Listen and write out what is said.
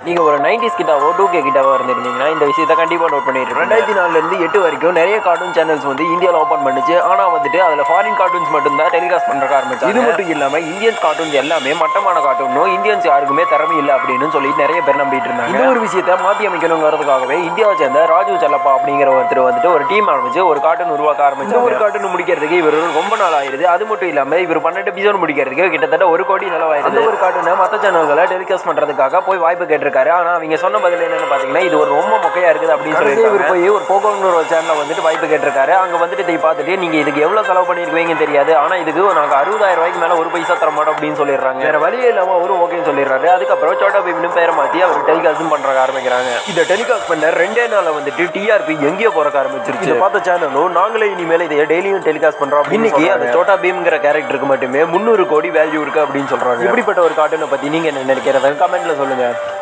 நீங்கள் ஒரு நைன்டிஸ் கிட்டாவோ டூ கே கிட்டாவோ இருந்திருந்தீங்கன்னா இந்த விஷயத்தை கண்டிப்பாக நோட் பண்ணிட்டு ரெண்டாயிரத்தி நாலுலேருந்து எட்டு வரைக்கும் நிறைய கார்ட்டூன் சேனல்ஸ் வந்து இந்தியாவில் ஓப்பன் பண்ணுச்சு ஆனால் வந்துட்டு அதில் ஃபாரின் கார்ட்டூன்ஸ் மட்டும்தான் டெலிகாஸ்ட் பண்ணுற ஆரம்பிச்சு இது மட்டும் இல்லாமல் இந்தியன்ஸ் கார்ட்டூன்ஸ் எல்லாமே மட்டமான கார்ட்டூனும் இந்தியன்ஸ் யாருக்குமே திறமை இல்லை அப்படின்னு சொல்லிட்டு நிறைய பேர் நம்பிட்டு இருந்தாங்க இந்த ஒரு விஷயத்தை மாற்றி அமைக்கணுங்கிறதுக்காகவே இந்தியாவை சேர்ந்த ராஜு செல்லப்பா அப்படிங்கிற ஒருத்தர் வந்துட்டு ஒரு டீம் ஆரம்பிச்சு ஒரு கார்ட்டூன் உருவாக்க ஆரம்பிச்சு ஒரு கார்ட்டூன் முடிக்கிறதுக்கு இவர் ரொம்ப நாள் ஆயிருது அது மட்டும் இல்லாமல் இவர் பன்னெண்டு எபிசோட் முடிக்கிறதுக்கு கிட்டத்தட்ட ஒரு கோடி செலவாயிருது அந்த ஒரு கார்ட்டூனை மற்ற சேனல்களை டெலிகாஸ்ட் பண்ணுறதுக்காக போய் வாய்ப்பு கேட்டிருக்காரு ஆனால் அவங்க சொன்ன பதில் என்னன்னு பார்த்தீங்கன்னா இது ஒரு ரொம்ப மொக்கையா இருக்குது அப்படின்னு சொல்லி இவர் போய் ஒரு போகோங்கிற ஒரு சேனலில் வந்துட்டு வாய்ப்பு கேட்டிருக்காரு அங்கே வந்துட்டு இதை பார்த்துட்டு நீங்கள் இதுக்கு எவ்வளோ செலவு பண்ணியிருக்கீங்கன்னு தெரியாது ஆனால் இதுக்கு நாங்கள் அறுபதாயிரம் ரூபாய்க்கு மேலே ஒரு பைசா தர மாட்டோம் அப்படின்னு சொல்லிடுறாங்க வேற வழியே இல்லாமல் அவரும் ஓகேன்னு சொல்லிடுறாரு அதுக்கப்புறம் சோட்டா பீம்னு பேரை மாற்றி அவர் டெலிகாஸ்டும் பண்ணுறாங்க ஆரம்பிக்கிறாங்க இதை டெலிகாஸ்ட் பண்ண ரெண்டே நாளில் வந்துட்டு டிஆர்பி எங்கேயோ போறக்க ஆரம்பிச்சிருச்சு இதை பார்த்த சேனலும் நாங்களே இனிமேல் இதை டெய்லியும் டெலிகாஸ்ட் பண்றோம் இன்னைக்கு அந்த சோட்டா பீம்ங்கிற கேரக்டருக்கு மட்டுமே முந்நூறு கோடி வேல்யூ இருக்கு அப்படின்னு சொல்றாங்க இப்படிப்பட்ட ஒரு கார்ட்டூனை பத்தி நீங்க என்ன நினைக்கிறத கமெண்ட்ல சொல்லுங்க